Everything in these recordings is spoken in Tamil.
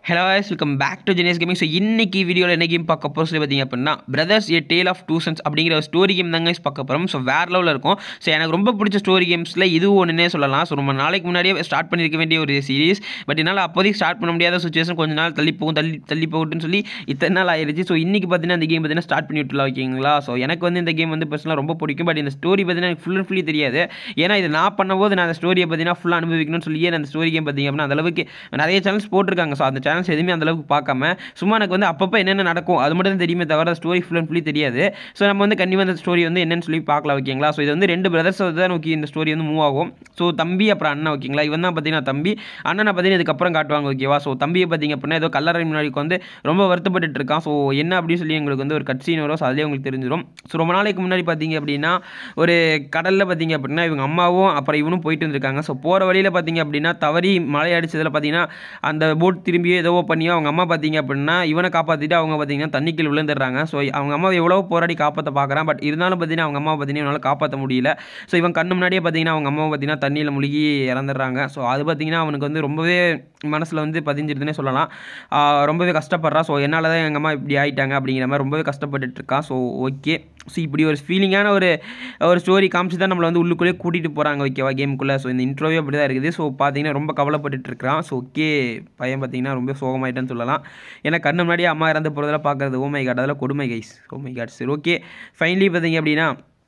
Hello guys welcome back to genius gaming so இன்னைக்கு வீடியோவில் என்ன கேம் பார்க்க போகிறோம் சொல்லி பார்த்தீங்க அப்படின்னா brothers a tale of two sons அப்படிங்கிற ஒரு ஸ்டோரி கேம் தாங்க guys பார்க்க போகிறோம் ஸோ வேறு லெவலில் இருக்கும் ஸோ எனக்கு ரொம்ப பிடிச்ச ஸ்டோரி கேம்ஸில் இது ஒன்றுனே சொல்லலாம் ஸோ ரொம்ப நாளைக்கு முன்னாடியே ஸ்டார்ட் பண்ணியிருக்க வேண்டிய ஒரு சீரிஸ் பட் என்னால் அப்போதைக்கு ஸ்டார்ட் பண்ண முடியாத சுச்சுவேஷன் கொஞ்ச நாள் தள்ளி போகும் தள்ளி தள்ளி போகட்டும்னு சொல்லி இத்தனை நாள் ஆயிருச்சு ஸோ இன்றைக்கி பார்த்தீங்கன்னா இந்த கேம் பார்த்தீங்கன்னா ஸ்டார்ட் பண்ணி விட்டுலாம் ஓகேங்களா ஸோ எனக்கு வந்து இந்த கேம் வந்து பர்சனலாக ரொம்ப பிடிக்கும் பட் இந்த ஸ்டோரி பார்த்தீங்கன்னா எனக்கு ஃபுல் அண்ட் ஃபுல்லி தெரியாது ஏன்னா இது நான் பண்ணும்போது நான் அந்த ஸ்டோரியை பார்த்தீங்கன்னா ஃபுல்லாக அனுபவிக்கணும்னு சொல்லியே நான் அந்த ஸ்டோரி கேம் பார்த்தீங்க அப்படின்னா அந்த அளவுக்கு நிறைய சேனல்ஸ் போட்டிருக்காங்க ஸோ அந்த சேனல்ஸ் எதுவுமே அந்த அளவுக்கு பார்க்காம சும்மா எனக்கு வந்து அப்பப்போ என்னென்ன நடக்கும் அது மட்டும் தான் தெரியுமே தவிர ஸ்டோரி ஃபுல் அண்ட் ஃபுல்லி தெரியாது ஸோ நம்ம வந்து கண்டிப்பாக அந்த ஸ்டோரி வந்து என்னன்னு சொல்லி பார்க்கலாம் ஓகேங்களா ஸோ இது வந்து ரெண்டு பிரதர்ஸ் தான் நோக்கி இந்த ஸ்டோரி வந்து மூவ் ஆகும் ஸோ தம்பி அப்புறம் அண்ணன் ஓகேங்களா இவன் தான் பார்த்தீங்கன்னா தம்பி அண்ணனை பார்த்தீங்கன்னா இதுக்கப்புறம் காட்டுவாங்க ஓகேவா ஸோ தம்பியை பார்த்தீங்க அப்படின்னா ஏதோ கல்லறை முன்னாடி வந்து ரொம்ப வருத்தப்பட்டு இருக்கான் ஸோ என்ன அப்படின்னு சொல்லி எங்களுக்கு வந்து ஒரு கட்சியின் வரும் ஸோ அதுலேயே உங்களுக்கு தெரிஞ்சிடும் ஸோ ரொம்ப நாளைக்கு முன்னாடி பார்த்தீங்க அப்படின்னா ஒரு கடலில் பார்த்தீங்க அப்படின்னா இவங்க அம்மாவும் அப்புறம் இவனும் போயிட்டு இருந்திருக்காங்க ஸோ போகிற வழியில் பார்த்தீங்க அப்படின்னா தவறி மழை அடிச்சதில் பார்த்தீங்கன்னா அந்த போட் திரும்பியோ ஏதோ பண்ணியோ அவங்க அம்மா பார்த்தீங்க அப்படின்னா இவனை காப்பாற்றிட்டு அவங்க பார்த்தீங்கன்னா தண்ணிக்குள் விழுந்துடுறாங்க ஸோ அவங்க அம்மாவை எவ்வளோ போராடி காப்பாற்ற பார்க்குறான் பட் இருந்தாலும் பார்த்தீங்கன்னா அவங்க அம்மாவை பார்த்தீங்கன்னா இவனால் காப்பாற்ற முடியல ஸோ இவன் கண்ணு முன்னாடியே பார்த்தீங்கன்னா அவங்க அம்மாவை பார்த்தீங்கன்னா தண்ணியில் முழுகி இறந்துடுறாங்க ஸோ அது பார்த்தீங்கன்னா அவனுக்கு வந்து ரொம்பவே மனசில் வந்து பதிஞ்சிருதுன்னே சொல்லலாம் ஆஹ் ரொம்பவே கஷ்டப்படுறான் ஸோ என்னால் தான் எங்கள் அம்மா இப்படி ஆயிட்டாங்க அப்படிங்கிற மாதிரி ரொம்பவே கஷ்டப்பட்டுட்டு இருக்கான் ஸோ ஓகே ஸோ இப்படி ஒரு ஃபீலிங்கான ஒரு ஒரு ஸ்டோரி காமிச்சு தான் நம்மளை வந்து உள்ளுக்குள்ளேயே கூட்டிகிட்டு போகிறாங்க ஓகேவா கேமுக்குள்ளே ஸோ இந்த இன்ட்ரோவே அப்படி தான் இருக்குது ஸோ பார்த்தீங்கன்னா ரொம்ப கவலைப்பட்டுட்டு இருக்கிறான் ஸோ ஓகே பையன் பார்த்தீங்கன்னா ரொம்ப சோகமாயிட்டேன்னு சொல்லலாம் ஏன்னா கண்ணு முன்னாடியே அம்மா இறந்து போகிறதெல்லாம் பார்க்குறது ஓமை காட் அதெல்லாம் கொடுமை கைஸ் ஓமை காட் சரி ஓகே ஃபைனலி பார்த்தீங்க அப்படின்னா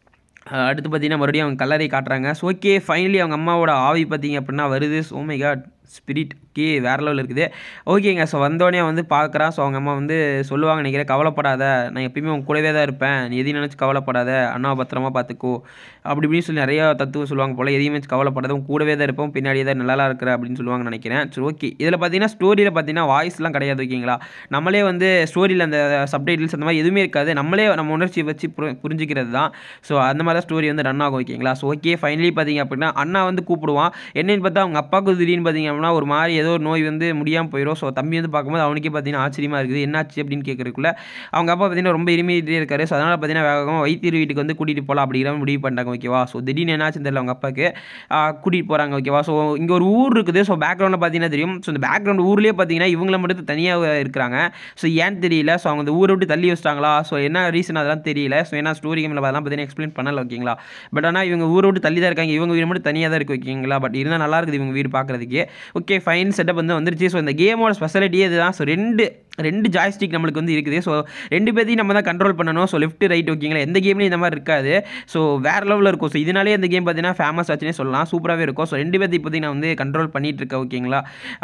அஹ் அடுத்து பார்த்தீங்கன்னா மறுபடியும் அவங்க கல்லறை காட்டுறாங்க ஸோ ஓகே ஃபைனலி அவங்க அம்மாவோட ஆவி பார்த்தீங்க அப்படின்னா வருது ஓமை காட் ஸ்பிரிட் ஓகே வேறு லெவலில் இருக்குது ஓகேங்க ஸோ வந்தோடனே வந்து பார்க்குறான் ஸோ அவங்க அம்மா வந்து சொல்லுவாங்க நினைக்கிறேன் கவலைப்படாத நான் எப்பயுமே உன் கூடவே தான் இருப்பேன் நீ எதையும் நினச்சி கவலைப்படாத அண்ணாவை பத்திரமா பார்த்துக்கோ அப்படி இப்படின்னு சொல்லி நிறையா தத்துவம் சொல்லுவாங்க போல் எதையும் நினச்சி கவலைப்படாத உன் கூடவே தான் இருப்போம் பின்னாடியே தான் நல்லா இருக்கிற அப்படின்னு சொல்லுவாங்க நினைக்கிறேன் சரி ஓகே இதில் பார்த்தீங்கன்னா ஸ்டோரியில் பார்த்தீங்கன்னா வாய்ஸ்லாம் கிடையாது ஓகேங்களா நம்மளே வந்து ஸ்டோரியில் அந்த சப்டைட்டில்ஸ் அந்த மாதிரி எதுவுமே இருக்காது நம்மளே நம்ம உணர்ச்சியை வச்சு புரி- புரிஞ்சுக்கிறது தான் ஸோ அந்த மாதிரி தான் ஸ்டோரி வந்து ரன் ஆகும் ஓகேங்களா ஸோ ஓகே ஃபைனலி பார்த்தீங்க அப்படின்னா அண்ணா வந்து கூப்பிடுவான் என்னன்னு பார்த்தா அவங்க அப்பாவுக்கு திடீர்னு பார்த்தீங்க அப்படின்னா ஒரு மாதிரி ஏதோ ஒரு நோய் வந்து முடியாமல் போயிடும் ஸோ தம்பி வந்து பார்க்கும்போது அவனுக்கே பார்த்தீங்கன்னா ஆச்சரியமாக இருக்குது என்னாச்சு அப்படின்னு கேட்கறதுக்குள்ள அவங்க அப்பா பார்த்தீங்கன்னா ரொம்ப இனிமையிட்டே இருக்காரு ஸோ அதனால் பார்த்தீங்கன்னா வேகமாக வைத்தியர் வீட்டுக்கு வந்து கூட்டிகிட்டு போகலாம் அப்படிங்கிற மாதிரி முடிவு பண்ணிட்டாங்க ஓகேவா ஸோ திடீர்னு என்னாச்சுன்னு தெரியல அவங்க அப்பாவுக்கு கூட்டிகிட்டு போகிறாங்க ஓகேவா ஸோ இங்கே ஒரு ஊர் இருக்குது ஸோ பேக்ரவுண்டில் பார்த்தீங்கன்னா தெரியும் ஸோ இந்த பேக்ரவுண்ட் ஊர்லேயே பார்த்தீங்கன்னா இவங்கள மட்டும் தனியாக இருக்கிறாங்க ஸோ ஏன்னு தெரியல ஸோ அவங்க இந்த ஊரை விட்டு தள்ளி வச்சிட்டாங்களா ஸோ என்ன ரீசன் அதெல்லாம் தெரியல ஸோ ஏன்னா ஸ்டோரி கேமில் அதெல்லாம் பார்த்தீங்கன்னா எக்ஸ்பிளைன் பண்ணல ஓகேங்களா பட் ஆனால் இவங்க ஊரை விட்டு தள்ளி தான் இருக்காங்க இவங்க வீடு மட்டும் தனியாக தான் இருக்கு ஓகேங்களா பட் இருந்தால் நல்லா இருக்குது இவங்க வீடு பார்க்குறதுக்கு ஓகே ஃபைன் செட்டப் வந்து வந்துருச்சு ஸோ இந்த கேமோட ஸ்பெஷாலிட்டியே இதுதான் ஸோ ரெண்டு ரெண்டு ஜாய்ஸ்டிக் நம்மளுக்கு வந்து இருக்குது ஸோ ரெண்டு பேர்த்தையும் நம்ம தான் கண்ட்ரோல் பண்ணணும் ஸோ லெஃப்ட் ரைட் ஓகேங்களா எந்த கேம்லையும் இந்த மாதிரி இருக்காது ஸோ வேறு லெவலில் இருக்கும் ஸோ இதனாலே இந்த கேம் பார்த்தீங்கன்னா ஃபேமஸ் ஆச்சுன்னே சொல்லலாம் சூப்பராகவே இருக்கும் ஸோ ரெண்டு பேர்த்தையும் இப்போதைக்கு நான் வந்து கண்ட்ரோல் பண்ணிட்டு இருக்கேன் ஓகேங்களா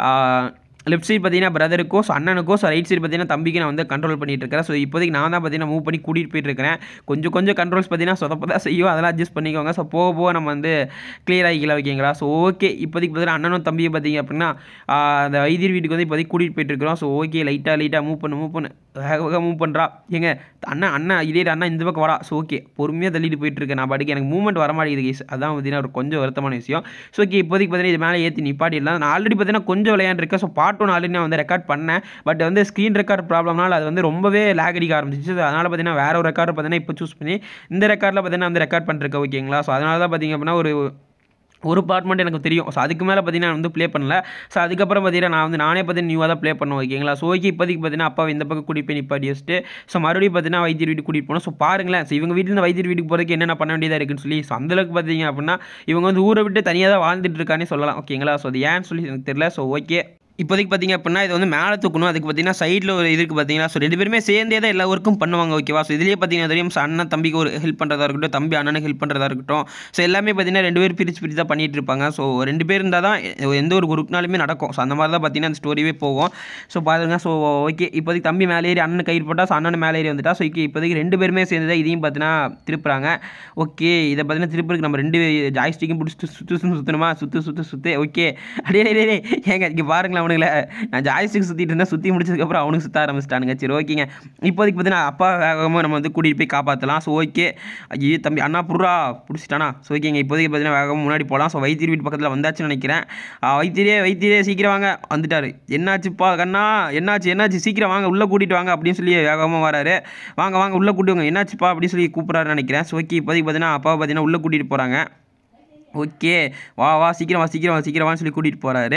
லெஃப்ட் சைடு பார்த்தீங்கன்னா பிரதருக்கும் ஸோ அண்ணனுக்கும் ஸோ ரைட் சைடு பார்த்தீங்கன்னா தம்பிக்கு நான் வந்து கண்ட்ரோல் பண்ணிட்டு இருக்கேன் ஸோ இப்போதைக்கு நான் தான் பார்த்தீங்கன்னா மூவ் பண்ணி கூட்டிகிட்டு போயிட்டு இருக்கிறேன் கொஞ்சம் கொஞ்சம் கண்ட்ரோல்ஸ் பார்த்தீங்கன்னா சொதப்ப தான் செய்யும் அதெல்லாம் அட்ஜஸ்ட் பண்ணிக்கோங்க ஸோ போக போக நம்ம வந்து கிளியர் ஆகிக்கலாம் ஓகேங்களா ஸோ ஓகே இப்போதைக்கு பார்த்தீங்கன்னா அண்ணனும் தம்பியும் பார்த்தீங்க அப்படின்னா ஆஹ், அந்த வைத்தியர் வீட்டுக்கு வந்து இப்போதைக்கு கூட்டிகிட்டு போயிட்டு இருக்கிறோம் ஸோ ஓகே லைட்டாக லைட்டாக மூவ் பண்ணு மூவ் பண்ணு வேக வேக மூவ் பண்ணுறா ஏங்க அண்ணன் அண்ணன் இதே அண்ணா இந்த பக்கம் வரா ஸோ ஓகே பொறுமையாக தள்ளிட்டு போயிட்டு இருக்கேன் நான் பாட்டுக்கு எனக்கு மூவ்மெண்ட் வர மாட்டேங்குது கேஸ் அதான் பார்த்தீங்கன்னா ஒரு கொஞ்சம் வருத்தமான விஷயம் ஸோ ஓகே இப்போதைக்கு பார்த்தீங்கன்னா இது மேலே ஏற்றி நிப்பாட்டிடலாம் நான் ஆல்ரெடி பார்த்தீங்கன்னா கொஞ்சம் விளையாண்டுருக்கேன் ஸோ பார்ட் ஒன் ஆல்ரெடி நான் வந்து ரெக்கார்ட் பண்ணேன் பட் வந்து ஸ்க்ரீன் ரெக்கார்ட் ப்ராப்ளம்னால அது வந்து ரொம்பவே லேக் அடிக்க ஆரம்பிச்சிச்சு அதனால் பார்த்தீங்கன்னா வேற ஒரு ரெக்கார்டு பார்த்தீங்கன்னா இப்போ சூஸ் பண்ணி இந்த ரெக்கார்டில் பார்த்தீங்கன்னா வந்து ரெக்கார்ட் பண்ணிருக்கேன் ஓகேங்களா ஸோ அதனால தான் பார்த்தீங்க அப்படின்னா ஒரு ஒரு பார்ட் மட்டும் எனக்கு தெரியும் ஸோ அதுக்கு மேலே பார்த்தீங்கன்னா நான் வந்து ப்ளே பண்ணல ஸோ அதுக்கப்புறம் பார்த்தீங்கன்னா நான் வந்து நானே பார்த்தீங்கன்னா நியூவாக தான் ப்ளே பண்ணுவேன் ஓகேங்களா ஸோ ஓகே இப்போதைக்கு பார்த்தீங்கன்னா அப்பா இந்த பக்கம் கூட்டிட்டு போய் நிப்பாட்டி வச்சுட்டு ஸோ மறுபடியும் பார்த்தீங்கன்னா வைத்தியர் வீட்டுக்கு கூட்டிகிட்டு போனோம் ஸோ பாருங்களேன் ஸோ இவங்க வீட்டில் வைத்தியர் வீட்டுக்கு போகிறதுக்கு என்னென்ன பண்ண வேண்டியதாக இருக்குன்னு சொல்லி ஸோ அந்தளவுக்கு பார்த்தீங்க அப்படின்னா இவங்க வந்து ஊரை விட்டு தனியாக தான் வாழ்ந்துட்டு இருக்கானே சொல்லலாம் ஓகேங்களா ஸோ அது ஏன்னு சொல்லி எனக்கு தெரியல ஸோ ஓகே இப்போதைக்கு பார்த்தீங்க அப்படின்னா இது வந்து மேலே தூக்கணும் அதுக்கு பார்த்தீங்கன்னா சைடில் ஒரு இது இருக்குது பார்த்தீங்கன்னா ஸோ ரெண்டு பேருமே சேர்ந்தே தான் எல்லா ஒர்க்கும் பண்ணுவாங்க ஓகேவா ஸோ இதுலேயே பார்த்தீங்கன்னா தெரியும் ஸோ அண்ணன் தம்பிக்கு ஒரு ஹெல்ப் பண்ணுறதா இருக்கட்டும் தம்பி அண்ணனுக்கு ஹெல்ப் பண்ணுறதா இருக்கட்டும் ஸோ எல்லாமே பார்த்தீங்கன்னா ரெண்டு பேர் பிரித்து பிரித்து தான் பண்ணிட்டு இருப்பாங்க ஸோ ரெண்டு பேர் இருந்தால் தான் எ- எந்த ஒரு குரூப்னாலுமே நடக்கும் ஸோ அந்த மாதிரி தான் பார்த்தீங்கன்னா அந்த ஸ்டோரியே போகும் ஸோ பாருங்க ஸோ ஓகே இப்போதைக்கு தம்பி மேலே ஏறி அண்ணன் கயிறு போட்டால் ஸோ அண்ணன் மேலே ஏறி வந்துட்டா ஸோ ஓகே இப்போதைக்கு ரெண்டு பேருமே சேர்ந்து தான் இதையும் பார்த்தீங்கன்னா திருப்புறாங்க ஓகே இதை பார்த்தீங்கன்னா திருப்பதுக்கு நம்ம ரெண்டு ஜாய்ஸ்டிக்கும் பிடிச்சி சுற்று சுற்று சுற்றணுமா சுற்று சுற்று சுற்று ஓகே அடே டே, டே, டே, ஏங்க இங்கே பாருங்களேன் அவனுங்கள நான் ஜாய்ஸ்டிக் சுற்றிட்டு இருந்தேன் சுற்றி முடிச்சதுக்கப்புறம் அவனுக்கு சுற்ற ஆரம்பிச்சிட்டானுங்க சரி ஓகேங்க இப்போதைக்கு பார்த்தீங்கன்னா அப்பா வேகமாக நம்ம வந்து கூட்டிகிட்டு போய் காப்பாற்றலாம் ஸோ ஓகே ஐயோ தம்பி அண்ணா புடுறா பிடிச்சிட்டானா ஸோ ஓகேங்க இப்போதைக்கு பார்த்தீங்கன்னா வேகமாக முன்னாடி போகலாம் ஸோ வைத்தியர் வீட்டு பக்கத்தில் வந்தாச்சுன்னு நினைக்கிறேன் ஆ, வைத்தியரே வைத்தியரே சீக்கிரம் வாங்க வந்துட்டாரு என்னாச்சுப்பா கண்ணா என்னாச்சு என்னாச்சு சீக்கிரம் வாங்க உள்ளே கூட்டிட்டு வாங்க அப்படின்னு சொல்லி வேகமாக வராரு வாங்க வாங்க உள்ளே கூட்டி வாங்க என்னாச்சுப்பா அப்படின்னு சொல்லி கூப்பிட்றாரு நினைக்கிறேன் ஸோ ஓகே இப்போதைக்கு பார்த்தீங்கன்னா அப்பாவை பார்த்தீங்கன்னா உள்ளே கூட்டிகிட்டு போகிறாங்க ஓகே வா வா சீக்கிரம் வா சீக்கிரம் வா சீக்கிரம் வான்னு சொல்லி கூட்டிகிட்டு போகிறாரு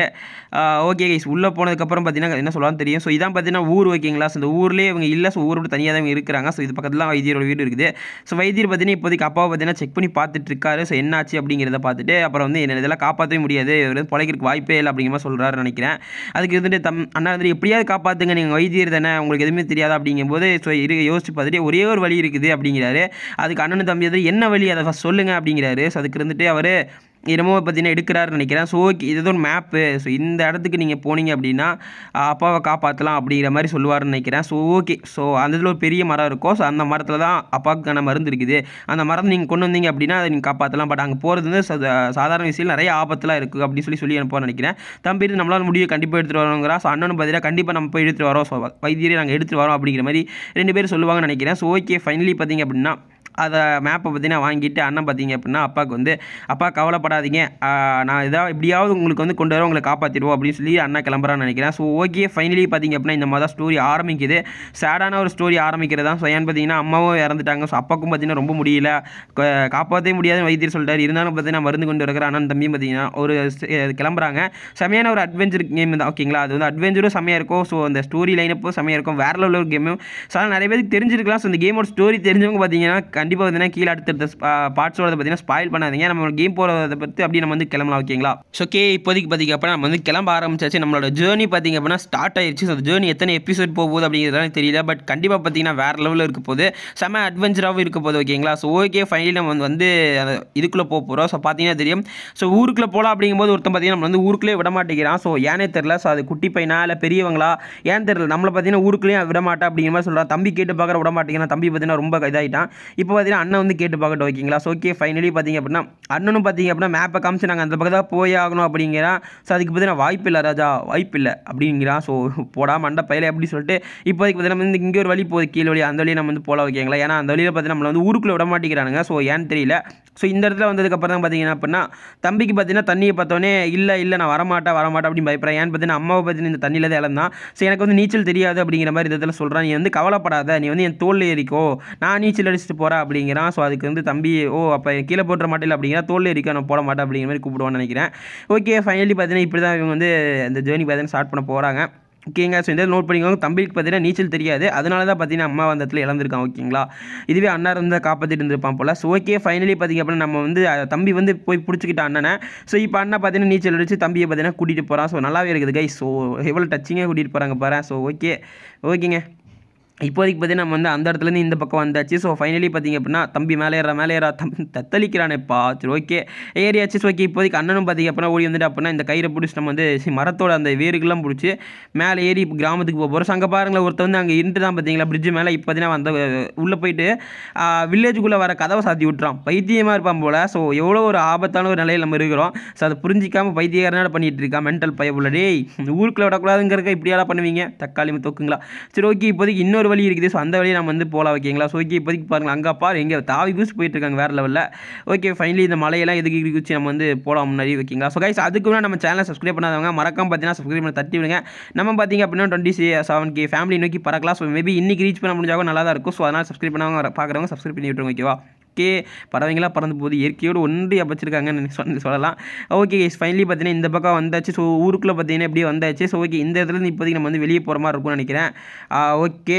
ஓகே கைஸ் உள்ளே போனதுக்கப்புறம் பார்த்தீங்கன்னா என்ன சொல்லலாம்னு தெரியும் ஸோ இதான் பார்த்தீங்கன்னா ஊர் ஓகேங்களா ஸோ இந்த ஊர்லேயே இவங்க இல்லை ஸோ ஊரோட தனியாக தான் இவங்க இருக்கிறாங்க ஸோ இது பக்கத்தில் வைத்தியரோட வீடு இருக்குது ஸோ வைத்தியர் பார்த்தீங்கன்னா இப்போதைக்கு அப்பாவை பார்த்தீங்கன்னா செக் பண்ணி பார்த்துட்டு இருக்காரு ஸோ என்னாச்சு அப்படிங்கிறத பார்த்துட்டு அப்புறம் வந்து என்ன இதெல்லாம் காப்பாற்றவே முடியாது இவர் வந்து பிழைக்கிறதுக்கு வாய்ப்பே இல்லை அப்படிங்கிற மாதிரி சொல்கிறாரு நினைக்கிறேன் அதுக்கு இருந்துட்டு தம் அண்ணா வந்து எப்படியாவது காப்பாற்றுங்க நீங்கள் வைத்தியர் தானே உங்களுக்கு எதுவுமே தெரியாது அப்படிங்கும்போது ஸோ இரு யோசிச்சு பார்த்துட்டு ஒரே ஒரு வழி இருக்குது அப்படிங்கிறாரு அதுக்கு அண்ணன் தம்பி வந்து என்ன வழி அதை ஃபஸ்ட் சொல்லுங்கள் அப்படிங்கிறாரு ஸோ அதுக்கு இருந்துட்டு அவர் என்னமோ பார்த்தீங்கன்னா எடுக்கிறாருன்னு நினைக்கிறேன் ஸோ ஓகே இது ஒரு மேப்பு ஸோ இந்த இடத்துக்கு நீங்கள் போனீங்க அப்படின்னா ஆஹ், அப்பாவை காப்பாற்றலாம் அப்படிங்கிற மாதிரி சொல்லுவாருன்னு நினைக்கிறேன் ஸோ ஓகே ஸோ அந்த இதில் ஒரு பெரிய மரம் இருக்கும் ஸோ அந்த மரத்தில் தான் அப்பாவுக்கான மருந்து இருக்குது அந்த மரம் நீங்கள் கொண்டு வந்தீங்க அப்படின்னா அதை நீங்கள் காப்பாற்றலாம் பட் அங்கே போகிறது வந்து சா- சாதாரண விஷயம் நிறைய ஆபத்துலாம் இருக்குது அப்படின்னு சொல்லி சொல்லி அனுப்ப நினைக்கிறேன் தம்பி இது நம்மளால் முடிவு கண்டிப்பாக எடுத்துகிட்டு வரணுங்கிறா ஸோ அண்ணனும் பார்த்தீங்கன்னா கண்டிப்பாக நம்ம போய் எடுத்துகிட்டு வரோம் ஸோ வைத்தியரை நாங்கள் எடுத்துகிட்டு வரோம் அப்படிங்கிற மாதிரி ரெண்டு பேரும் சொல்லுவாங்கன்னு நினைக்கிறேன் ஸோ ஓகே ஃபைனலி பார்த்தீங்க அப்படின்னா அதை மேப்பை பார்த்தீங்கன்னா வாங்கிட்டு அண்ணன் பார்த்தீங்க அப்படின்னா அப்பாவுக்கு வந்து அப்பா கவலைப்படாதீங்க ஆஹ் நான் ஏதாவது எப்படியாவது உங்களுக்கு வந்து கொண்டு வர உங்களை காப்பாற்றிடுவோம் அப்படின்னு சொல்லி அண்ணா கிளம்புறான்னு நினைக்கிறேன் ஸோ ஓகே ஃபைனலி பார்த்தீங்க அப்படின்னா இந்த மாதிரி தான் ஸ்டோரி ஆரம்பிக்குது சேடான ஒரு ஸ்டோரி ஆரம்பிக்கிறது தான் ஸோ ஏன்னு பார்த்தீங்கன்னா அம்மாவும் இறந்துட்டாங்க ஸோ அப்பாவுக்கும் பார்த்தீங்கன்னா ரொம்ப முடியல க- காப்பாற்றவே முடியாதுன்னு வைத்தியர் சொல்லிட்டாரு இருந்தாலும் பார்த்தீங்கன்னா மருந்து கொண்டு இருக்கிற அண்ணன் தம்பியும் பார்த்தீங்கன்னா ஒரு ஸ்- கிளம்புறாங்க செமையான ஒரு அட்வென்ச்சர் கேம் தான் ஓகேங்களா அது வந்து அட்வென்ச்சரும் செமையாக இருக்கும் ஸோ அந்த ஸ்டோரி லைனப்பும் செமையாக இருக்கும் வேற லெவலில் ஒரு கேமும் ஸோ அதனால் நிறைய பேருக்கு தெரிஞ்சிருக்கலாம் ஸோ இந்த கேமோட ஸ்டோரி தெரிஞ்சவங்க பார்த்தீங்கன்னா கண்டிப்பாக பார்த்தீங்கன்னா கீழே அடுத்தடுத்த பார்ட்ஸோட பார்த்தீங்கன்னா ஸ்பாயில் பண்ணாதீங்க நம்ம கேம் போகிறத பற்றி அப்படியே நம்ம வந்து கிளம்பலாம் ஓகேங்களா ஸோ ஓகே இப்போதைக்கு பார்த்தீங்க அப்படின்னா நம்ம வந்து கிளம்ப ஆரம்பிச்சாச்சு நம்மளோட ஜேர்னி பார்த்தீங்க அப்படின்னா ஸ்டார்ட் ஆயிடுச்சு ஸோ அந்த ஜேர்னி எத்தனை எபிசோட் போக போகுது அப்படிங்கிறதுலாம் தெரியல பட் கண்டிப்பாக பார்த்தீங்கன்னா வேறு லெவலில் இருக்க போகுது செம அட்வென்ச்சராகவும் இருக்க போகுது ஓகேங்களா ஸோ ஓகே ஃபைனலி நம்ம வந்து வந்து அந்த இதுக்குள்ளே போக போகிறோம் ஸோ பார்த்தீங்கன்னா தெரியும் ஸோ ஊருக்குள்ளே போகலாம் அப்படிங்கும்போது ஒருத்தன் பார்த்தீங்கன்னா நம்ம வந்து ஊருக்குள்ளே விட மாட்டேங்கிறான் ஸோ ஏனே தெரில ஸோ அது குட்டி பையனா இல்லை பெரியவங்களா ஏன் தெரில நம்மளை பார்த்தீங்கன்னா ஊருக்குள்ளேயும் விட மாட்டா அப்படிங்கிற மாதிரி சொல்கிறான் தம்பி கேட்டு பார்க்குற விட மாட்டேங்கிறான் தம்பி பார்த்தீங்கன்னா ரொம்ப இதாகிட்டான் இப்போ பார்த்தீங்கன்னா அண்ணன் வந்து கேட்டு பார்க்கட்டும் ஓகேங்களா ஸோ ஓகே ஃபைனலி பார்த்தீங்க அப்படின்னா அண்ணனும் பார்த்தீங்க அப்படின்னா மேப்பை காமிச்சு நாங்கள் அந்த பக்கம் தான் போய் ஆகணும் அப்படிங்கிறான் ஸோ அதுக்கு பார்த்தீங்கன்னா வாய்ப்பு இல்லை ராஜா வாய்ப்பு இல்லை அப்படிங்கிறான் ஸோ போடா மண்டை பயில அப்படி சொல்லிட்டு இப்போதைக்கு பார்த்தீங்கன்னா நம்ம வந்து இங்கே ஒரு வழி போகுது கீழ் வழி அந்த வழியை நம்ம வந்து போகலாம் ஓகேங்களா ஏன்னா அந்த வழியில் பார்த்தீங்கன்னா நம்மளை வந்து ஊருக்குள்ளே விட மாட்டேங்கிறானுங்க ஸோ ஏன்னு தெரியல ஸோ இந்த இடத்துல வந்ததுக்கப்புறம் தான் பார்த்தீங்கன்னா அப்படின்னா தம்பிக்கு பார்த்தீங்கன்னா தண்ணியை பார்த்தோன்னே இல்லை இல்லை நான் வரமாட்டேன் வரமாட்டேன் அப்படின்னு பயப்படுறேன் ஏன்னு பார்த்தீங்கன்னா அம்மாவை பார்த்தீங்கன்னா இந்த தண்ணியில் தான் இழந்தான் ஸோ எனக்கு வந்து நீச்சல் தெரியாது அப்படிங்கிற மாதிரி இந்த இடத்துல சொல்கிறான் நீ வந்து கவலைப்படாத நீ வந்து என் தோல்ல ஏறிக்கோ நான் நீச்சல் அடிச்சுட்டு போகிறேன் அப்படிங்கிறான் ஸோ அதுக்கு வந்து தம்பி ஓ அப்போ கீழே போட்டுற மாட்டேன் அப்படிங்கிற தோல்ல ஏறிக்கோ நான் போட மாட்டேன் அப்படிங்கிற மாதிரி கூப்பிடுவான்னு நினைக்கிறேன் ஓகே ஃபைனலி பார்த்தீங்கன்னா இப்படி தான் இவங்க வந்து இந்த ஜேர்னி பார்த்தீங்கன்னா ஸ்டார்ட் பண்ண போகிறாங்க ஓகேங்க ஸோ இந்த நோட் பண்ணிக்கோங்க தம்பிக்கு பார்த்தீங்கன்னா நீச்சல் தெரியாது அதனால தான் பார்த்தீங்கன்னா அம்மா அந்த இடத்துல இழந்திருக்கான் ஓகேங்களா இதுவே அண்ணா இருந்தால் காப்பாற்றிட்டு இருந்திருப்பான் போல் ஸோ ஓகே ஃபைனலி பார்த்தீங்க அப்படின்னா நம்ம வந்து அஹ், தம்பி வந்து போய் பிடிச்சிக்கிட்ட அண்ணனை ஸோ இப்போ அண்ணா பார்த்தீங்கன்னா நீச்சல் அடிச்சு தம்பியை பார்த்தீங்கன்னா கூட்டிகிட்டு போகிறான் ஸோ நல்லாவே இருக்குது கை ஸோ எவ்வளோ டச்சிங்காக கூட்டிகிட்டு போகிறாங்க பாரு ஸோ ஓகே ஓகேங்க இப்போதைக்கு பார்த்தீங்கன்னா நம்ம வந்து அந்த இடத்துலேருந்து இந்த பக்கம் வந்தாச்சு ஸோ ஃபைனலி பார்த்தீங்க அப்படின்னா தம்பி மேலே ஏறா மேலே ஏறா தம்பி தத்தளிக்கிறானேப்பா சரி ஓகே ஏரியாச்சு ஸோ ஓகே இப்போதைக்கு அண்ணனும் பார்த்தீங்க அப்படின்னா ஓடி வந்துட்டு அப்படின்னா இந்த கயிறை பிடிச்சி நம்ம வந்து சி- மரத்தோட அந்த வேருக்கெல்லாம் பிடிச்சி மேலே ஏறி இப்போ கிராமத்துக்கு போக போகிறோம் ஸோ அங்கே பாருங்களேன் ஒருத்தர் வந்து அங்கே இருந்துட்டு தான் பார்த்தீங்களா பிரிட்ஜ் மேலே இப்போ பார்த்தீங்கன்னா அந்த உள்ளே போயிட்டு வில்லேஜுக்குள்ளே வர கதவை சாத்தி விட்டுறான் பைத்தியமாக இருப்பான் போல் ஸோ எவ்வளோ ஒரு ஆபத்தான ஒரு நிலையில் நம்ம இருக்கிறோம் ஸோ அதை புரிஞ்சிக்காமல் பைத்தியக்காரனால பண்ணிட்டு இருக்கான் மென்டல் பயப்புள்ள டேய் இந்த ஊருக்குள்ள விடக்கூடாதுங்கிறக்க இப்படியாடா பண்ணுவீங்க தக்காளி தொக்குங்களா சரி ஓகே இப்போதைக்கு இன்னொரு வழி இருக்குது ஸோ அந்த வழியை நம்ம வந்து போகலாம் ஓகேங்களா ஸோ ஓகே இப்போதைக்கு பாருங்க அங்கே பாரு எங்கே தாவி பூசி போயிட்டு இருக்காங்க வேறு லெவலில் ஓகே ஃபைனலி இந்த மலையெல்லாம் எதுக்கு குச்சி நம்ம வந்து போகலாம் முன்னாடி ஓகேங்களா ஸோ கைஸ் அதுக்கு முன்னாடி நம்ம சேனலை சப்ஸ்கிரைப் பண்ணாதவங்க மறக்காம பார்த்தீங்கன்னா சப்ஸ்கிரைப் பண்ணி தட்டி விடுங்க நம்ம பார்த்தீங்க அப்படின்னா டுவெண்ட்டி செவன் கே ஃபேமிலி நோக்கி பறக்கலாம் ஸோ மேபி இன்னைக்கு ரீச் பண்ண முடிஞ்சாலும் நல்லா தான் இருக்கும் ஸோ அதனால் சப்ஸ்கிரைப் பண்ணவங்க பார்க்குறவங்க சப்ஸ்கிரைப் பண்ணி விட்டுருங்க ஓகேவா ஓகே பறவைங்களாம் பறந்து போகுது இயற்கையோடு ஒன்றி வச்சிருக்காங்கன்னு சொல்லி சொல்லலாம் ஓகே கைஸ் ஃபைனலி பார்த்தீங்கன்னா இந்த பக்கம் வந்தாச்சு ஸோ ஊருக்குள்ளே பார்த்தீங்கன்னா எப்படியே வந்தாச்சு ஸோ ஓகே இந்த இடத்துல இருந்து இப்போதைக்கு நம்ம வந்து வெளியே போகிற மாதிரி இருக்கும்னு நினைக்கிறேன் okay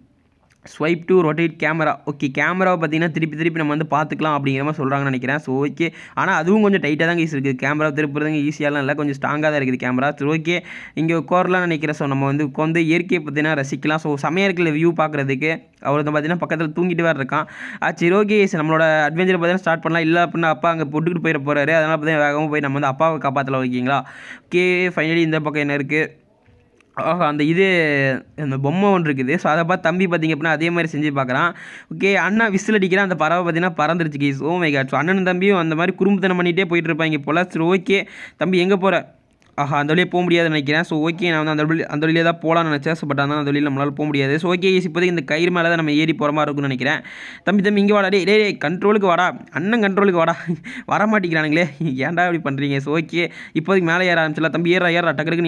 swipe to rotate camera okay கேமராவை பார்த்தீங்கன்னா திருப்பி திருப்பி நம்ம வந்து பார்த்துக்கலாம் அப்படிங்கிற மாதிரி சொல்கிறாங்கன்னு நினைக்கிறேன் ஸோ ஓகே ஆனால் அதுவும் கொஞ்சம் டைட்டாக தான் ஈஸி இருக்குது கேமரா திருப்புறதுங்க ஈஸியாலாம் இல்லை கொஞ்சம் ஸ்ட்ராங்காக தான் இருக்குது கேமரா சரி ஓகே இங்கே உட்காரலாம் நினைக்கிறேன் ஸோ நம்ம வந்து உட்காந்து இயற்கையை பார்த்தீங்கன்னா ரசிக்கலாம் ஸோ செமையாக இருக்குல்ல வியூ பார்க்குறதுக்கு அவர் வந்து பார்த்தீங்கன்னா பக்கத்தில் தூங்கிட்டு வேறு இருக்கான் ஆ சரி ஓகே நம்மளோட அட்வென்ச்சர் பார்த்தீங்கன்னா ஸ்டார்ட் பண்ணலாம் இல்லை அப்படின்னா அப்பா அங்கே போட்டுக்கிட்டு போயிட போகிறாரு அதனால் பார்த்தீங்கன்னா வேகமாக போய் நம்ம வந்து அப்பாவை காப்பாற்றலாம் ஓகேங்களா ஓகே ஃபைனலி இந்த பக்கம் என்ன இருக்குது ஆஹா அந்த இது அந்த பொம்மை ஒன்று இருக்குது ஸோ அதை பார்த்து தம்பி பார்த்தீங்க அப்படின்னா அதே மாதிரி செஞ்சு பார்க்குறான் ஓகே அண்ணா விசில் அடிக்கிறான் அந்த பறவை பார்த்தீங்கன்னா பறந்துருச்சு guys oh my god so அண்ணனும் தம்பியும் அந்த மாதிரி குறும்புத்தனம் பண்ணிகிட்டே போயிட்டு இருப்பாங்க போல சரி ஓகே தம்பி எங்கே போகிற ஆஹா அந்த வழியே போக முடியாதுன்னு நினைக்கிறேன் ஸோ ஓகே நான் வந்து அந்த வழி அந்த வழியே தான் போகலான்னு நினச்சேன் ஸோ பட் ஆனால் அந்த வழியில் நம்மளால் போக முடியாது ஸோ ஓகே இப்போதைக்கு இந்த கயிறு மேலே தான் நம்ம ஏறி போகிற மாதிரி இருக்கும்னு நினைக்கிறேன் தம்பி தம்பி இங்கே வாடா டேய் டேய் டேய், கண்ட்ரோலுக்கு வாடா அண்ணன் கண்ட்ரோலுக்கு வாடா வர மாட்டேங்கிறானுங்களே ஏன்டா இப்படி பண்ணுறீங்க ஸோ ஓகே இப்போதைக்கு மேலே ஏற ஆரம்பிச்சிடலாம் தம்பி ஏறா ஏறா டக்கு டக்குன்னு ஏறா